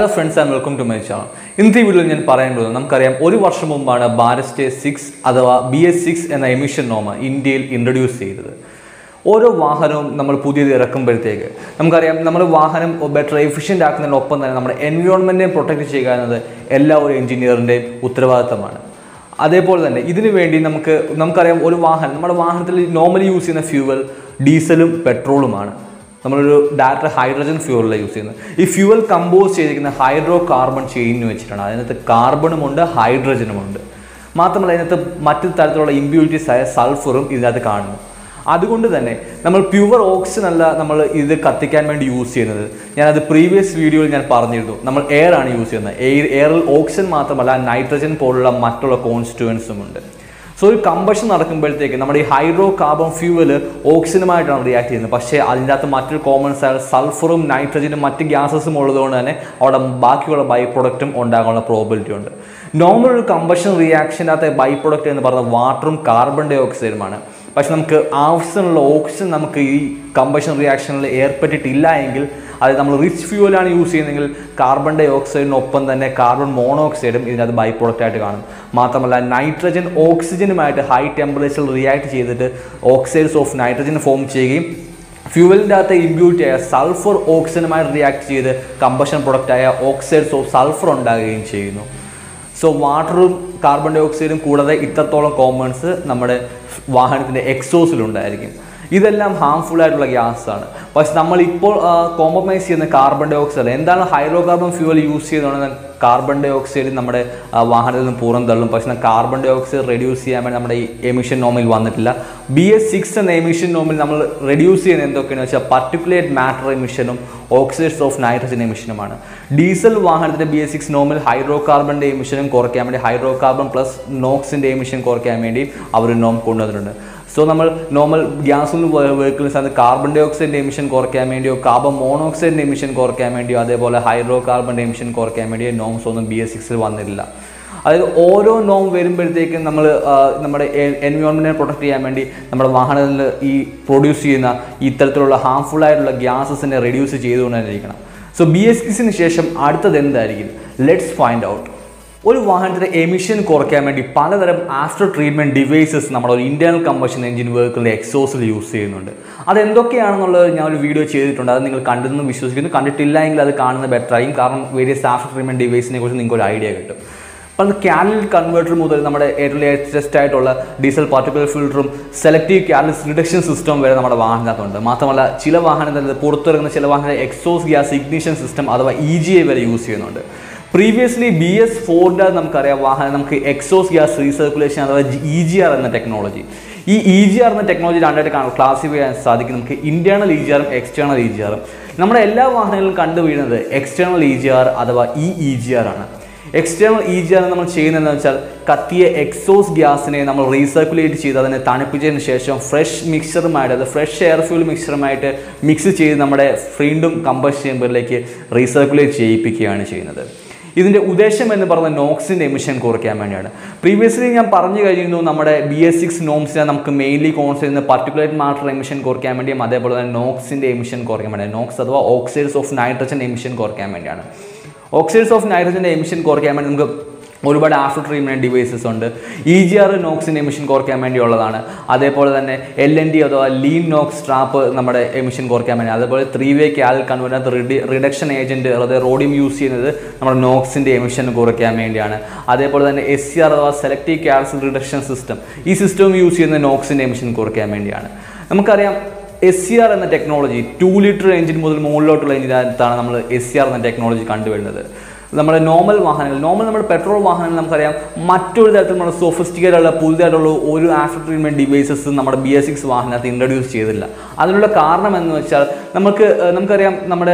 hello friends and welcome to my channel ഇന്നത്തെ ഈ വീഡിയോയിൽ ഞാൻ പറയാൻ പോകുന്നത് നമുക്കറിയാം ഒരു വർഷം മുമ്പാണ് ഭാരത് സ്റ്റേ സിക്സ് അഥവാ ബി എസ് സിക്സ് എന്ന എമിഷൻ നോമ ഇന്ത്യയിൽ ഇൻട്രൊഡ്യൂസ് ചെയ്തത് ഓരോ വാഹനവും നമ്മൾ പുതിയത് ഇറക്കുമ്പോഴത്തേക്ക് നമുക്കറിയാം നമ്മൾ വാഹനം ബെറ്റർ എഫിഷ്യൻ്റ് ആക്കുന്നതിനൊപ്പം തന്നെ നമ്മുടെ എൻവയോൺമെൻറ്റിനെ പ്രൊട്ടക്റ്റ് ചെയ്യുക എന്നത് എല്ലാ ഒരു എഞ്ചിനീയറിൻ്റെയും ഉത്തരവാദിത്തമാണ് അതേപോലെ തന്നെ ഇതിനു വേണ്ടി നമുക്ക് നമുക്കറിയാം ഒരു വാഹനം നമ്മുടെ വാഹനത്തിൽ നോർമലി യൂസ് ചെയ്യുന്ന ഫ്യൂവൽ ഡീസലും പെട്രോളുമാണ് നമ്മളൊരു ഡയറക്റ്റ് ഹൈഡ്രജൻ ഫ്യൂവലാണ് യൂസ് ചെയ്യുന്നത് ഈ ഫ്യൂവൽ കമ്പോസ് ചെയ്തിരിക്കുന്ന ഹൈഡ്രോ കാർബൺ ചെയിൻ വെച്ചിട്ടാണ് അതിനകത്ത് കാർബണുമുണ്ട് ഹൈഡ്രജനുമുണ്ട് മാത്രമല്ല അതിനകത്ത് മറ്റു തരത്തിലുള്ള ഇമ്പ്യൂരിറ്റീസ് ആയ സൾഫറും ഇതിനകത്ത് കാണുന്നു അതുകൊണ്ട് തന്നെ നമ്മൾ പ്യുവർ ഓക്സിജൻ അല്ല നമ്മൾ ഇത് കത്തിക്കാൻ വേണ്ടി യൂസ് ചെയ്യുന്നത് ഞാനത് പ്രീവിയസ് വീഡിയോയിൽ ഞാൻ പറഞ്ഞിരുന്നു നമ്മൾ എയർ ആണ് യൂസ് ചെയ്യുന്നത് എയർ എയറിൽ ഓക്സിജൻ മാത്രമല്ല നൈട്രജൻ പോലുള്ള മറ്റുള്ള കോൺസ്റ്റുവൻസും ഉണ്ട് സോ ഒരു കമ്പഷൻ നടക്കുമ്പോഴത്തേക്ക് നമ്മുടെ ഈ ഹൈഡ്രോ കാർബൺ ഫ്യൂവൽ ഓക്സിജനുമായിട്ടാണ് റിയാക്ട് ചെയ്യുന്നത് പക്ഷേ അതിൻ്റെ അകത്ത് മറ്റൊരു കോമൺസ് ആയ സൾഫറും നൈട്രജനും മറ്റ് ഗ്യാസസും ഉള്ളതുകൊണ്ട് തന്നെ അവിടെ ബാക്കിയുള്ള ബൈ പ്രൊഡക്റ്റും ഉണ്ടാകാനുള്ള പ്രോബിലിറ്റി ഉണ്ട് നോർമൽ ഒരു കമ്പഷൻ റിയാക്ഷൻ്റെ അകത്തെ ബൈ പ്രൊഡക്റ്റ് എന്ന് പറയുന്നത് വാട്ടറും കാർബൺ ഡൈ ഓക്സൈഡുമാണ് പക്ഷെ നമുക്ക് ആവശ്യമുള്ള ഓക്സിജൻ നമുക്ക് ഈ കമ്പഷൻ റിയാക്ഷനിൽ ഏർപ്പെട്ടിട്ടില്ല എങ്കിൽ അത് നമ്മൾ റിച്ച് ഫ്യൂവലാണ് യൂസ് ചെയ്യുന്നതെങ്കിൽ കാർബൺ ഡൈ ഓക്സൈഡിനൊപ്പം തന്നെ കാർബൺ മോണോക്സൈഡും ഇതിനകത്ത് ബൈ പ്രോഡക്റ്റ് ആയിട്ട് കാണും മാത്രമല്ല നൈട്രജൻ ഓക്സിജനുമായിട്ട് ഹൈ ടെമ്പറേച്ചറിൽ റിയാക്ട് ചെയ്തിട്ട് ഓക്സൈഡ്സ് ഓഫ് നൈട്രജൻ ഫോം ചെയ്യുകയും ഫ്യൂവലിൻ്റെ അകത്ത് ഇമ്പ്യൂരിറ്റി ആയ സൾഫർ ഓക്സിജനുമായി റിയാക്ട് ചെയ്ത് കമ്പഷൻ പ്രൊഡക്റ്റായ ഓക്സൈഡ്സ് ഓഫ് സൾഫർ ഉണ്ടാകുകയും ചെയ്യുന്നു സോ വാട്ടറും കാർബൺ ഡൈ ഓക്സൈഡും കൂടാതെ ഇത്രത്തോളം കോമ്പൗണ്ട്സ് നമ്മുടെ വാഹനത്തിൻ്റെ എക്സോസിലുണ്ടായിരിക്കും ഇതെല്ലാം ഹാംഫുൾ ആയിട്ടുള്ള ഗ്യാസ് ആണ് പക്ഷെ നമ്മൾ ഇപ്പോൾ കോംപ്രമൈസ് ചെയ്യുന്ന കാർബൺ ഡൈ ഓക്സൈഡ് എന്താണ് ഹൈഡ്രോ കാർബൺ ഫ്യൂവൽ യൂസ് ചെയ്തുകൊണ്ട് കാർബൺ ഡൈ ഓക്സൈഡ് നമ്മുടെ ആ, വാഹനത്തിൽ നിന്ന് പുറം തള്ളും പക്ഷെ കാർബൺ ഡൈ ഓക്സൈഡ് റെഡ്യൂസ് ചെയ്യാൻ വേണ്ടി നമ്മുടെ ഈ എമിഷൻ നോമിൽ വന്നിട്ടില്ല ബി എസ് സിക്സ് എന്ന എമിഷൻ നോമിൽ നമ്മൾ റെഡ്യൂസ് ചെയ്യുന്നത് എന്തൊക്കെയാണെന്ന് വെച്ചാൽ പർട്ടിക്കുലേറ്റ് മാറ്റർ എമിഷനും ഓക്സൈഡ്സ് ഓഫ് നൈട്രജൻ എമിഷനുമാണ് ഡീസൽ വാഹനത്തിൻ്റെ ബി എസ് സിക്സ് നോമിൽ ഹൈഡ്രോ കാർബണിൻ്റെ എമിഷനും കുറയ്ക്കാൻ വേണ്ടി ഹൈഡ്രോ കാർബൺ പ്ലസ് നോക്സിൻ്റെ എമിഷൻ കുറയ്ക്കാൻ വേണ്ടി അവർ നോം കൊണ്ടുവന്നിട്ടുണ്ട് സോ നമ്മൾ നോർമൽ ഗ്യാസിൽ വെഹിക്കിൾസ് അത് കാർബൺ ഡൈ ഓക്സൈഡിൻ്റെ എമിഷൻ കുറയ്ക്കാൻ വേണ്ടിയോ കാർബൺ മോണോക്സൈഡിൻ്റെ എമിഷൻ കുറയ്ക്കാൻ വേണ്ടിയോ അതേപോലെ ഹൈഡ്രോ കാർബണിൻ്റെ എമിഷൻ കുറയ്ക്കാൻ വേണ്ടിയോ നോംസ് ഒന്നും ബി എസ് സിക്സിൽ വന്നിട്ടില്ല അതായത് ഓരോ നോം വരുമ്പോഴത്തേക്കും നമ്മൾ നമ്മുടെ എൻവയോൺമെൻറ്റിനെ പ്രൊട്ടക്ട് ചെയ്യാൻ വേണ്ടി നമ്മുടെ വാഹനത്തിൽ ഈ പ്രൊഡ്യൂസ് ചെയ്യുന്ന ഇത്തരത്തിലുള്ള ഹാംഫുൾ ആയിട്ടുള്ള ഗ്യാസസിനെ റെഡ്യൂസ് ചെയ്തുകൊണ്ട് തന്നെ ഇരിക്കണം സോ ബി എസ് സിക്സിന് ശേഷം അടുത്തത് എന്തായിരിക്കും ലെറ്റ്സ് ഫൈൻഡ് ഔട്ട് ഒരു വാഹനത്തിൻ്റെ എമിഷൻ കുറയ്ക്കാൻ വേണ്ടി പലതരം ആഫ്റ്റർ ട്രീറ്റ്മെൻറ്റ് ഡിവൈസസ് നമ്മുടെ ഒരു ഇന്റേണൽ കമ്പഷൻ എഞ്ചിൻ വെഹിക്കിളിൻ്റെ എക്സോസിൽ യൂസ് ചെയ്യുന്നുണ്ട് അതെന്തൊക്കെയാണെന്നുള്ളത് ഞാൻ ഒരു വീഡിയോ ചെയ്തിട്ടുണ്ട് അത് നിങ്ങൾ കണ്ടെന്ന് വിശ്വസിക്കുന്നു കണ്ടിട്ടില്ല എങ്കിൽ അത് കാണുന്നത് ബെറ്റർ ആയിരിക്കും കാരണം വേരിയസ് ആഫ്റ്റർ ട്രീറ്റ്മെൻറ്റ് ഡിവൈസിനെ കുറിച്ച് നിങ്ങൾക്ക് ഒരു ഐഡിയ കിട്ടും അപ്പം കാനൽ കൺവേർട്ടർ മുതൽ നമ്മുടെ ഏറ്റവും ലേറ്റസ്റ്റ് ആയിട്ടുള്ള ഡീസൽ പാർട്ടിക്കുലർ ഫിൽറ്ററും സെലക്റ്റീവ് കാനൽസ് റിഡക്ഷൻ സിസ്റ്റം വരെ നമ്മുടെ വാഹനത്തിനകത്തുണ്ട് മാത്രമല്ല ചില വാഹനത്തിൽ പുറത്തിറങ്ങുന്ന ചില വാഹന എക്സോസ് ഗ്യാസ് ഇഗ്നിഷൻ സിസ്റ്റം അഥവാ ഇ ജി ഐ വരെ യൂസ് ചെയ്യുന്നുണ്ട് പ്രീവിയസ്ലി ബി എസ് ഫോറിൻ്റെ നമുക്കറിയാം വാഹനം നമുക്ക് എക്സോസ് ഗ്യാസ് റീസർക്കുലേഷൻ അഥവാ ഇ ജി ആർ എന്ന ടെക്നോളജി ഈ ഇ ജി ആർ എന്ന ടെക്നോളജി രണ്ടായിട്ട് ക്ലാസിഫൈ ചെയ്യാൻ സാധിക്കും നമുക്ക് ഇന്റേണൽ ഇ ജി ആറും എക്സ്റ്റേണൽ ഇ ജി ആറും നമ്മുടെ എല്ലാ വാഹനങ്ങളിലും കണ്ടുവീഴുന്നത് എക്സ്റ്റേണൽ ഇ ജി ആർ അഥവാ ഇ ഇ ജി ആർ ആണ് എക്സ്റ്റേണൽ ഇ ജി ആർ നമ്മൾ ചെയ്യുന്നതെന്ന് വെച്ചാൽ കത്തിയ എക്സോസ് ഗ്യാസിനെ നമ്മൾ റീസർക്കുലേറ്റ് ചെയ്ത് അതിനെ തണുപ്പിച്ചതിന് ശേഷം ഫ്രഷ് മിക്സറുമായിട്ട് അത് ഫ്രഷ് എയർ ഫ്യൂൽ മിക്സറുമായിട്ട് മിക്സ് ചെയ്ത് നമ്മുടെ വീണ്ടും കമ്പസ് ചേമ്പറിലേക്ക് റീസർക്കുലേറ്റ് ചെയ്യിപ്പിക്കുകയാണ് ചെയ്യുന്നത് ഇതിൻ്റെ ഉദ്ദേശം എന്ന് പറയുന്നത് നോക്സിൻ്റെ എമിഷൻ കുറയ്ക്കാൻ വേണ്ടിയാണ് പ്രീവിയസ്ലി ഞാൻ പറഞ്ഞു കഴിഞ്ഞിരുന്നു നമ്മുടെ ബി എസ് സിക്സ് നോംസിനെ നമുക്ക് മെയിൻലി കോൺസ് ചെയ്യുന്ന പർട്ടിക്കുലേറ്റ് മാറ്റർ എമിഷൻ കുറയ്ക്കാൻ വേണ്ടിയും അതേപോലെ തന്നെ നോക്സിൻ്റെ എമിഷൻ കുറയ്ക്കാൻ വേണ്ടിയാണ് നോക്സ് അഥവാ ഓക്സൈഡ്സ് ഓഫ് നൈട്രജൻ എമിഷൻ കുറയ്ക്കാൻ വേണ്ടിയാണ് ഓക്സൈഡ്സ് ഓഫ് നൈട്രജൻ്റെ എമിഷൻ കുറയ്ക്കാൻ വേണ്ടി നമുക്ക് ഒരുപാട് ആഫ്റ്റർ ട്രീറ്റ്മെൻറ്റ് ഡിവൈസസ് ഉണ്ട് ഇ ജി ആർ നോക്സിൻ്റെ എമിഷൻ കുറയ്ക്കാൻ വേണ്ടിയുള്ളതാണ് അതേപോലെ തന്നെ എൽ എൻ ഡി അഥവാ ലീൻ നോക്സ് സ്ട്രാപ്പ് നമ്മുടെ എമിഷൻ കുറയ്ക്കാൻ വേണ്ടി അതേപോലെ ത്രീ വേ ക്യാൽ കൺവെർട്ട് റിഡക്ഷൻ ഏജൻറ്റ് അതായത് റോഡിയം യൂസ് ചെയ്യുന്നത് നമ്മുടെ നോക്സിൻ്റെ എമിഷൻ കുറയ്ക്കാൻ വേണ്ടിയാണ് അതേപോലെ തന്നെ എസ് സി ആർ അഥവാ സെലക്റ്റീവ് ക്യാൽസിൻ റിഡക്ഷൻ സിസ്റ്റം ഈ സിസ്റ്റം യൂസ് ചെയ്യുന്നത് നോക്സിൻ്റെ എമിഷൻ കുറയ്ക്കാൻ വേണ്ടിയാണ് നമുക്കറിയാം എസ് സി ആർ എന്ന ടെക്നോളജി ടു ലിറ്റർ എഞ്ചിൻ മുതൽ മുകളിലോട്ടുള്ള എഞ്ചിനകത്താണ് നമ്മൾ എസ് സി ആർ എന്ന ടെക്നോളജി കണ്ടുവരുന്നത് നമ്മുടെ നോർമൽ വാഹനങ്ങൾ നോർമൽ നമ്മുടെ പെട്രോൾ വാഹനങ്ങൾ നമുക്കറിയാം മറ്റൊരു തരത്തിൽ നമ്മുടെ സോഫിസ്റ്റിക്കേറ്റ് ഉള്ള പുതുതായിട്ടുള്ള ഒരു ആഫ്റ്റർ ട്രീറ്റ്മെൻറ്റ് ഡിവൈസസ് നമ്മുടെ ബി എസ് സിക്സ് വാഹനത്തിൽ ഇൻട്രൊഡ്യൂസ് ചെയ്തില്ല അതിനുള്ള കാരണം എന്ന് വെച്ചാൽ നമുക്ക് ഏഹ്, നമുക്കറിയാം നമ്മുടെ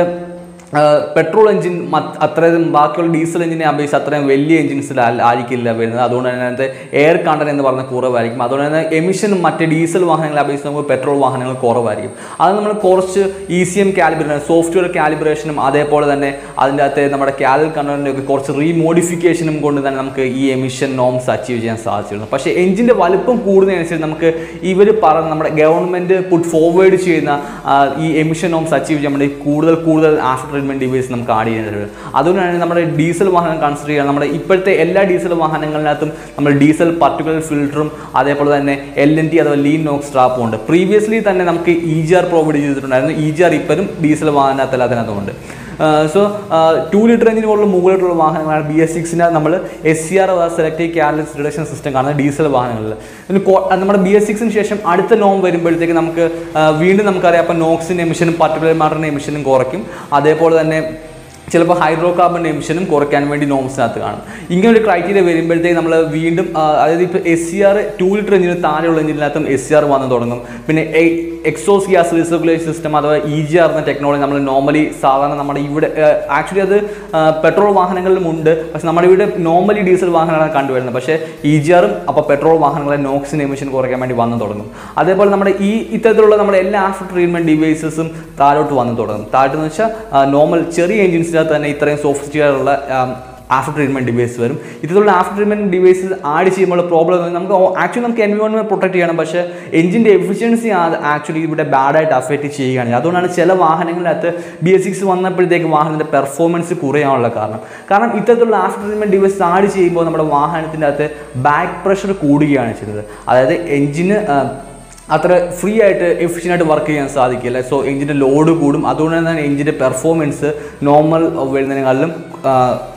പെട്രോൾ എഞ്ചിൻ അത്രയും ബാക്കിയുള്ള ഡീസൽ എഞ്ചിനെ അപേക്ഷിച്ച് അത്രയും വലിയ എഞ്ചിൻസിൽ ആയിരിക്കില്ല വരുന്നത് അതുകൊണ്ട് തന്നെ അതിനകത്ത് എയർ കണ്ടന്റ് എന്ന് പറഞ്ഞ കുറവായിരിക്കും അതുകൊണ്ട് തന്നെ എമിഷൻ മറ്റ് ഡീസൽ വാഹനങ്ങളെ അപേക്ഷിച്ച് നമുക്ക് പെട്രോൾ വാഹനങ്ങൾ കുറവായിരിക്കും അത് നമ്മൾ കുറച്ച് E C M calibration software കാലിബ്രേഷനും അതേപോലെ തന്നെ അതിൻ്റെ അകത്ത് നമ്മുടെ കാലൽ കണ്ടന്റിൻ്റെ ഒക്കെ കുറച്ച് റീമോഡിഫിക്കേഷനും കൊണ്ട് തന്നെ നമുക്ക് ഈ എമിഷൻ നോംസ് അച്ചീവ് ചെയ്യാൻ സാധിച്ചിരുന്നു പക്ഷേ എഞ്ചിൻ്റെ വലുപ്പം കൂടുന്നതനുസരിച്ച് നമുക്ക് ഇവർ പറഞ്ഞ നമ്മുടെ ഗവൺമെൻറ് പുട്ട് ഫോർവേഡ് ചെയ്യുന്ന ആ, ഈ എമിഷൻ നോംസ് അച്ചീവ് ചെയ്യാൻ വേണ്ടി കൂടുതൽ കൂടുതൽ ആഫ്റ്റർ ട്രീറ്റ്മെൻറ്റ് ഡിവൈസ് നമുക്ക് ആഡ് ചെയ്യേണ്ടത് അതുകൊണ്ടാണ് നമ്മുടെ ഡീസൽ വാഹനം കൺസിഡർ ചെയ്യുക നമ്മുടെ ഇപ്പോഴത്തെ എല്ലാ ഡീസൽ വാഹനങ്ങളിനകത്തും നമ്മൾ ഡീസൽ പർട്ടിക്കുലർ ഫിൽറ്ററും അതേപോലെ തന്നെ എൽ എൻ ടി അഥവാ ലീൻ നോക്സ് സ്ട്രാപ്പും ഉണ്ട് പ്രീവിയസ്ലി തന്നെ നമുക്ക് ഇ ജി ആർ പ്രൊവൈഡ് ചെയ്തിട്ടുണ്ടായിരുന്നു ഇ ജി ആർ ഇപ്പോഴും ഡീസൽ വാഹനത്തിൽ അതിനകത്തുണ്ട് സോ ടു ലിറ്റർ എഞ്ചിന് പോലുള്ള മുകളിലുള്ള വാഹനങ്ങളാണ് ബി എസ് സിക്സിന് നമ്മൾ S C R selective catalysis reduction system കാണുന്നത് ഡീസൽ വാഹനങ്ങളിൽ പിന്നെ കോ- അത് നമ്മുടെ ബി എസ് സിക്സിന് ശേഷം അടുത്ത നോം വരുമ്പോഴത്തേക്ക് നമുക്ക് ആ, വീണ്ടും നമുക്കറിയാം അപ്പം നോക്സിൻ്റെ എമിഷനും പർട്ടിക്കുലർ മാറ്ററിൻ്റെ എമിഷനും കുറയ്ക്കും അതേപോലെ തന്നെ ചിലപ്പോൾ ഹൈഡ്രോ കാർബൺ എമിഷനും കുറയ്ക്കാൻ വേണ്ടി നോംസിനകത്ത് കാണും ഇങ്ങനെ ഒരു ക്രൈറ്റീരിയ വരുമ്പോഴത്തേക്ക് നമ്മൾ വീണ്ടും ആ, അതായത് ഇപ്പോൾ S C R two litre എഞ്ചിന് താഴെയുള്ള എഞ്ചിനകത്തും എസ് സി ആർ വന്ന് തുടങ്ങും പിന്നെ എക്സോസ് ഗ്യാസ് റീസർക്കുലേഷൻ സിസ്റ്റം അഥവാ ഇ ജി ആർ എന്ന ടെക്നോളജി നമ്മൾ നോർമലി സാധാരണ നമ്മുടെ ഇവിടെ ആക്ച്വലി അത് പെട്രോൾ വാഹനങ്ങളിലും ഉണ്ട് പക്ഷെ നമ്മുടെ ഇവിടെ നോർമലി ഡീസൽ വാഹനങ്ങളാണ് കണ്ടുവരുന്നത് പക്ഷേ ഇ ജി ആറും അപ്പോൾ പെട്രോൾ വാഹനങ്ങളെ നോക്സിൻ എമിഷൻ കുറയ്ക്കാൻ വേണ്ടി വന്നു തുടങ്ങും അതേപോലെ നമ്മുടെ ഈ ഇത്തരത്തിലുള്ള നമ്മുടെ എല്ലാ ആഫ്റ്റർ ട്രീറ്റ്മെൻറ്റ് ഡിവൈസസും താഴോട്ട് വന്നു തുടങ്ങും താഴോട്ട് എന്ന് വെച്ചാൽ നോർമൽ ചെറിയ എഞ്ചിൻസിനകത്ത് തന്നെ ഇത്രയും സോഫിസ്റ്റിക്കുള്ള ആഫ്റ്റർ ട്രീറ്റ്മെൻറ്റ് ഡിവൈസ് വരും ഇത്തരത്തിലുള്ള ആഫ്റ്റർ ട്രീറ്റ്മെൻറ്റ് ഡിവൈസ് ആഡ് ചെയ്യുമ്പോൾ പ്രോബ്ലം നമുക്ക് ആക്ച്വലി നമുക്ക് എൻവയോൺമെൻറ്റ് പ്രൊട്ടക്ട് ചെയ്യണം പക്ഷേ എഞ്ചിൻ്റെ എഫിഷ്യൻസി ആക്ച്വലി ഇവിടെ ബാഡായിട്ട് അഫക്റ്റ് ചെയ്യുകയാണ് അതുകൊണ്ടാണ് ചില വാഹനങ്ങളിനകത്ത് ബി എസ് സിക്സ് വന്നപ്പോഴത്തേക്ക് വാഹനത്തിൻ്റെ പെർഫോമൻസ് കുറയാനുള്ള കാരണം കാരണം ഇത്തരത്തിലുള്ള ആഫ്റ്റർ ട്രീറ്റ്മെൻറ്റ് ഡിവൈസ് ആഡ് ചെയ്യുമ്പോൾ നമ്മുടെ വാഹനത്തിൻ്റെ അകത്ത് ബാക്ക് പ്രഷർ കൂടുകയാണ് ചെയ്യുന്നത് അതായത് എഞ്ചിന് അത്ര ഫ്രീ ആയിട്ട് എഫിഷ്യൻ്റ് ആയിട്ട് വർക്ക് ചെയ്യാൻ സാധിക്കില്ല സോ എഞ്ചിൻ്റെ ലോഡ് കൂടും അതുകൊണ്ട് തന്നെ എഞ്ചിൻ്റെ പെർഫോമൻസ് നോർമൽ വരുന്നതിനേക്കാളും ആ,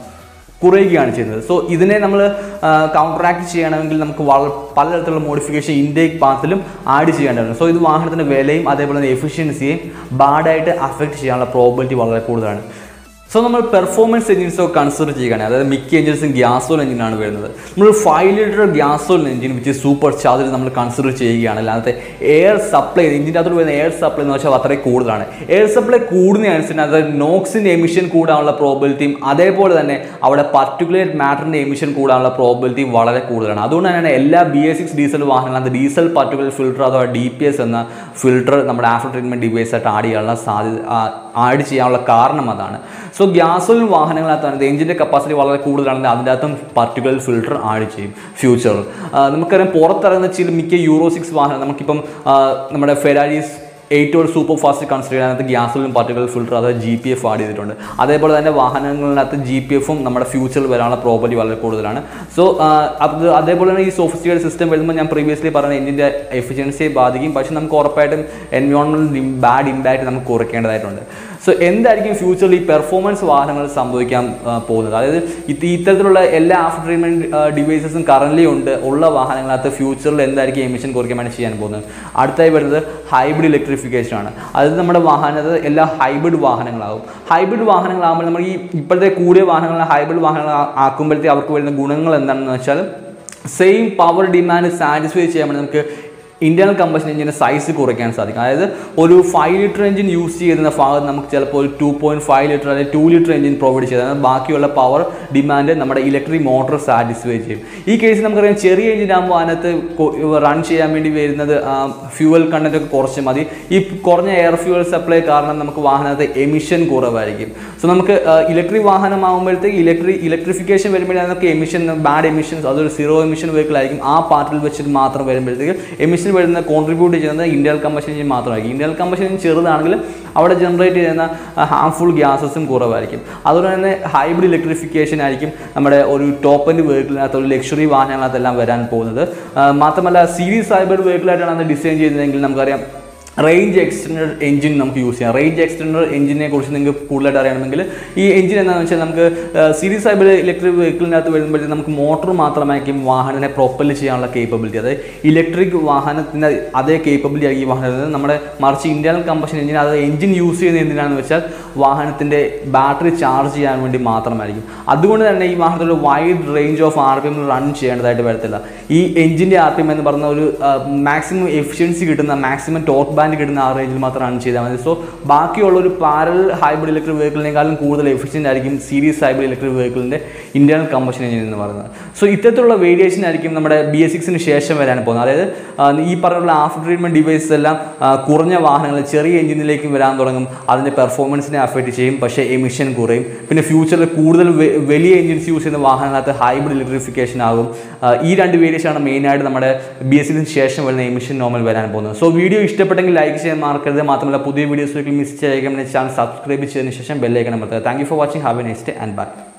കുറയുകയാണ് ചെയ്യുന്നത് സോ ഇതിനെ നമ്മൾ കൗണ്ടറാക്ട് ചെയ്യണമെങ്കിൽ നമുക്ക് വള പലതരത്തിലുള്ള മോഡിഫിക്കേഷൻ ഇൻടേക്ക് പാത്തിലും ആഡ് ചെയ്യേണ്ടതാണ് സോ ഇത് വാഹനത്തിൻ്റെ വിലയും അതേപോലെ തന്നെ എഫിഷ്യൻസിയെയും ബാഡായിട്ട് അഫക്റ്റ് ചെയ്യാനുള്ള പ്രോബിലിറ്റി വളരെ കൂടുതലാണ് സോ നമ്മൾ പെർഫോമൻസ് എഞ്ചിൻസ് ഒക്കെ കൺസിഡർ ചെയ്യുകയാണ് അതായത് മിക്ക എഞ്ചിൻസും ഗ്യാസോൾ എഞ്ചിനാണ് വരുന്നത് നമ്മൾ ഫൈവ് ലിറ്റർ ഗ്യാസോൾ എഞ്ചിൻ വിച്ച് സൂപ്പർ ചാർജർ നമ്മൾ കൺസിഡർ ചെയ്യുകയാണ് അല്ലാതെ എയർ സപ്ലൈ എഞ്ചിൻ്റെ അകത്തോട് വരുന്ന എയർ സപ്ലൈ എന്ന് വെച്ചാൽ അത്രയും കൂടുതലാണ് എയർ സപ്ലൈ കൂടുന്നതനുസരിച്ച് അതായത് നോക്സിൻ്റെ എമിഷൻ കൂടാനുള്ള പ്രോബിലിറ്റിയും അതേപോലെ തന്നെ അവിടെ പർട്ടിക്കുലർ മാറ്ററിൻ്റെ എമിഷൻ കൂടാനുള്ള പ്രോബിലിറ്റിയും വളരെ കൂടുതലാണ് അതുകൊണ്ട് തന്നെയാണ് എല്ലാ ബി എസ് സിക്സ് ഡീസൽ വാഹനങ്ങളും ഡീസൽ പർട്ടിക്കുലർ ഫിൽറ്റർ അഥവാ ഡി പി എസ് എന്ന ഫിൽറ്റർ നമ്മുടെ ആഫ്റ്റർ ട്രീറ്റ്മെൻറ്റ് ഡിവൈസ് ആയിട്ട് ആഡ് ചെയ്യാനുള്ള സാധ്യത ആഡ് ചെയ്യാനുള്ള കാരണം അതാണ് സോ ഗ്യാസോലിൻ വാഹനങ്ങളകത്താണ് എഞ്ചിൻ്റെ കപ്പാസിറ്റി വളരെ കൂടുതലാണെങ്കിൽ അതിൻ്റെ അകത്തും പർട്ടിക്കുലർ ഫിൽറ്റർ ആഡ് ചെയ്യും ഫ്യൂച്ചറിൽ നമുക്കറിയാം പുറത്തിറങ്ങുന്ന ചില മിക്ക യൂറോ സിക്സ് വാഹനം നമുക്കിപ്പം ആ, നമ്മുടെ ഫെരാരീസ് ഏറ്റവും സൂപ്പർ ഫാസ്റ്റ് കൺസിഡർ ചെയ്യാനകത്ത് ഗ്യാസോലിൻ പാർട്ടിക്കൽ ഫിൽറ്റർ അതായത് ജി പി എഫ് ആഡ് ചെയ്തിട്ടുണ്ട് അതേപോലെ തന്നെ വാഹനങ്ങളിനകത്ത് ജി പി എഫും നമ്മുടെ ഫ്യൂച്ചറിൽ വരാനുള്ള പ്രോപ്പർട്ടി വളരെ കൂടുതലാണ് സോ അത് അതേപോലെ തന്നെ ഈ സോഫിസ്റ്റിക്കേറ്റ് സിസ്റ്റം വരുമ്പോൾ ഞാൻ പ്രീവിയസ്ലി പറഞ്ഞ എഞ്ചിൻ്റെ എഫിഷ്യൻസിയെ ബാധിക്കും പക്ഷേ നമുക്ക് ഉറപ്പായിട്ടും എൻവയോൺമെൻറ്റ് ബാഡ് ഇമ്പാക്റ്റ് നമുക്ക് കുറയ്ക്കേണ്ടതായിട്ടുണ്ട് സോ എന്തായിരിക്കും ഫ്യൂച്ചറിൽ ഈ പെർഫോമൻസ് വാഹനങ്ങൾ സംഭവിക്കാൻ ആ, പോകുന്നത് അതായത് ഇത് ഇത്തരത്തിലുള്ള എല്ലാ ആഫ്റ്റർ ട്രീറ്റ്മെൻറ്റ് ഡിവൈസസും കറൻ്റ്ലി ഉണ്ട് ഉള്ള വാഹനങ്ങളകത്ത് ഫ്യൂച്ചറിൽ എന്തായിരിക്കും എമിഷൻ കുറയ്ക്കാൻ വേണ്ടി ചെയ്യാൻ പോകുന്നത് അടുത്തായി വരുന്നത് ഹൈബ്രിഡ് ഇലക്ട്രിഫിക്കേഷൻ ആണ് അത് നമ്മുടെ വാഹനത്തിൽ എല്ലാ ഹൈബ്രിഡ് വാഹനങ്ങളാകും ഹൈബ്രിഡ് വാഹനങ്ങളാകുമ്പോൾ നമ്മൾ ഈ ഇപ്പോഴത്തെ കൂടിയ വാഹനങ്ങൾ ഹൈബ്രിഡ് വാഹനങ്ങൾ ആ- ആക്കുമ്പോഴത്തേക്ക് അവർക്ക് വരുന്ന ഗുണങ്ങൾ എന്താണെന്ന് വെച്ചാൽ സെയിം പവർ ഡിമാൻഡ് സാറ്റിസ്ഫൈ ചെയ്യാൻ വേണ്ടി നമുക്ക് ഇന്റേണൽ കമ്പഷൻ എഞ്ചിൻ്റെ സൈസ് കുറയ്ക്കാൻ സാധിക്കും അതായത് ഒരു ഫൈവ് ലിറ്റർ എഞ്ചിൻ യൂസ് ചെയ്യുന്ന ഭാഗത്ത് നമുക്ക് ചിലപ്പോൾ ഒരു ടു പോയിൻറ്റ് ഫൈവ് ലിറ്റർ അല്ലെങ്കിൽ ടു ലിറ്റർ എഞ്ചിൻ പ്രൊവൈഡ് ചെയ്താൽ ബാക്കിയുള്ള പവർ ഡിമാൻഡ് നമ്മുടെ ഇലക്ട്രിക് മോട്ടോർ സാറ്റിസ്ഫൈ ചെയ്യും ഈ കേസിൽ നമുക്കറിയാം ചെറിയ എഞ്ചിൻ ആകുമ്പോൾ അതിനകത്ത് റൺ ചെയ്യാൻ വേണ്ടി വരുന്നത് ഫ്യൂവൽ കണ്ടന്റ് ഒക്കെ കുറച്ച് മതി ഈ കുറഞ്ഞ എയർ ഫ്യൂവൽ സപ്ലൈ കാരണം നമുക്ക് വാഹനത്തെ എമിഷൻ കുറവായിരിക്കും സോ നമുക്ക് ഇലക്ട്രിക് വാഹനമാകുമ്പോഴത്തേക്ക് ഇലക്ട്രിക് ഇലക്ട്രിഫിക്കേഷൻ വരുമ്പോഴേ നമുക്ക് എമിഷൻ ബാഡ് എമിഷൻസ് അതൊരു സീറോ എമിഷൻ വെഹിക്കിൾ ആയിരിക്കും ആ പാർട്ടിൽ വെച്ചിട്ട് മാത്രം വരുമ്പോഴത്തേക്ക് എമിഷൻ വരുന്ന കോൺട്രിബ്യൂട്ട് ചെയ്യുന്നത് ഇന്ത്യൻ കമ്പഷൻ എഞ്ചിൻ മാത്രമായിരിക്കും ഇന്ത്യൻ കമ്പഷൻ എഞ്ചിൻ ചെറുതാണെങ്കിൽ അവിടെ ജനറേറ്റ് ചെയ്യുന്ന ഹാംഫുൾ ഗ്യാസസും കുറവായിരിക്കും അതുകൊണ്ട് തന്നെ ഹൈബ്രിഡ് ഇലക്ട്രിഫിക്കേഷൻ ആയിരിക്കും നമ്മുടെ ഒരു ടോപ്പ് എൻഡ് വെഹിക്കിളിനകത്ത് ഒരു ലക്ഷറി വാഹനങ്ങളകത്തെല്ലാം വരാൻ പോകുന്നത് ആ, മാത്രമല്ല സീരീസ് ഹൈബ്രിഡ് വെഹിക്കിളായിട്ടാണ് അത് ഡിസൈൻ ചെയ്യുന്നതെങ്കിൽ നമുക്കറിയാം റേഞ്ച് എക്സ്റ്റൻഡർ എഞ്ചിൻ നമുക്ക് യൂസ് ചെയ്യാം റേഞ്ച് എക്സ്റ്റൻഡർ എഞ്ചിനെ കുറിച്ച് നിങ്ങൾക്ക് കൂടുതലായിട്ട് അറിയണമെങ്കിൽ ഈ എഞ്ചിൻ എന്താണെന്ന് വെച്ചാൽ നമുക്ക് സീരീസ് ഹൈബ്രിഡ് ഇലക്ട്രിക് വെഹിക്കിളിനകത്ത് വരുമ്പോഴത്തേക്ക് നമുക്ക് മോട്ടോർ മാത്രമായിരിക്കും വാഹനത്തിനെ പ്രൊപ്പൽ ചെയ്യാനുള്ള കേപ്പബിലിറ്റി അതായത് ഇലക്ട്രിക് വാഹനത്തിൻ്റെ അതേ കേപ്പബിലിറ്റി ആയിരിക്കും ഈ വാഹനത്തിന് നമ്മുടെ മറിച്ച് ഇന്റേണൽ കമ്പഷൻ എഞ്ചിൻ അത് എഞ്ചിൻ യൂസ് ചെയ്യുന്നത് എന്തിനാണെന്ന് വെച്ചാൽ വാഹനത്തിൻ്റെ ബാറ്ററി ചാർജ് ചെയ്യാൻ വേണ്ടി മാത്രമായിരിക്കും അതുകൊണ്ട് തന്നെ ഈ വാഹനത്തിൽ wide range of R P M run ചെയ്യേണ്ടതായിട്ട് വരത്തില്ല ഈ എഞ്ചിൻ്റെ ആർ പി എം എന്ന് പറഞ്ഞ ഒരു മാക്സിമം എഫിഷ്യൻസി കിട്ടുന്ന മാക്സിമം ടോർക്ക് ബാൻഡ് കിട്ടുന്ന ആ റേഞ്ചിൽ മാത്രം റൺ ചെയ്താൽ മതി സോ ബാക്കിയുള്ള ഒരു പാരൽ ഹൈബ്രിഡ് ഇലക്ട്രിക് വെഹിക്കിളിനേക്കാളും കൂടുതൽ എഫിഷ്യൻ്റ് ആയിരിക്കും സീരീസ് ഹൈബ്രിഡ് ഇലക്ട്രിക് വെഹിക്കിളിൻ്റെ ഇന്റേണൽ കമ്പഷൻ എഞ്ചിൻ എന്ന് പറയുന്നത് സോ ഇത്തരത്തിലുള്ള വേരിയേഷൻ ആയിരിക്കും നമ്മുടെ ബി എസ് സിക്സിന് ശേഷം വരാൻ പോകുന്നത് അതായത് ആ, ഈ പറഞ്ഞുള്ള ആഫ്റ്റർ ട്രീറ്റ്മെൻറ്റ് ഡിവൈസസ് എല്ലാം ആ, കുറഞ്ഞ വാഹനങ്ങൾ ചെറിയ എഞ്ചിനിലേക്കും വരാൻ തുടങ്ങും അതിൻ്റെ പെർഫോമൻസിനെ അഫക്റ്റ് ചെയ്യും പക്ഷേ എമിഷൻ കുറയും പിന്നെ ഫ്യൂച്ചറിൽ കൂടുതൽ വെ- വലിയ എഞ്ചിൻസ് യൂസ് ചെയ്യുന്ന വാഹനങ്ങളകത്ത് ഹൈബ്രിഡ് ഇലക്ട്രിഫിക്കേഷൻ ആകും ആ, ഈ രണ്ട് വേരിയേഷൻ ആണ് മെയിനായിട്ട് നമ്മുടെ ബി എസ് സിന് ശേഷം വരുന്ന എമിഷൻ നോർമൽ വരാൻ പോകുന്നത് സോ വീഡിയോ ഇഷ്ടപ്പെട്ടെങ്കിൽ ഇഷ്ടപ്പെട്ടെങ്കിൽ ലൈക്ക് ചെയ്യാൻ മറക്കരുത് മാത്രമല്ല പുതിയ വീഡിയോസ് മിസ് ചെയ്യാൻ ചാനൽ സബ്സ്ക്രൈബ് ചെയ്തതിന് ശേഷം ബെല്ലൈക്കണം അമർത്തുക thank you for watching have a next and by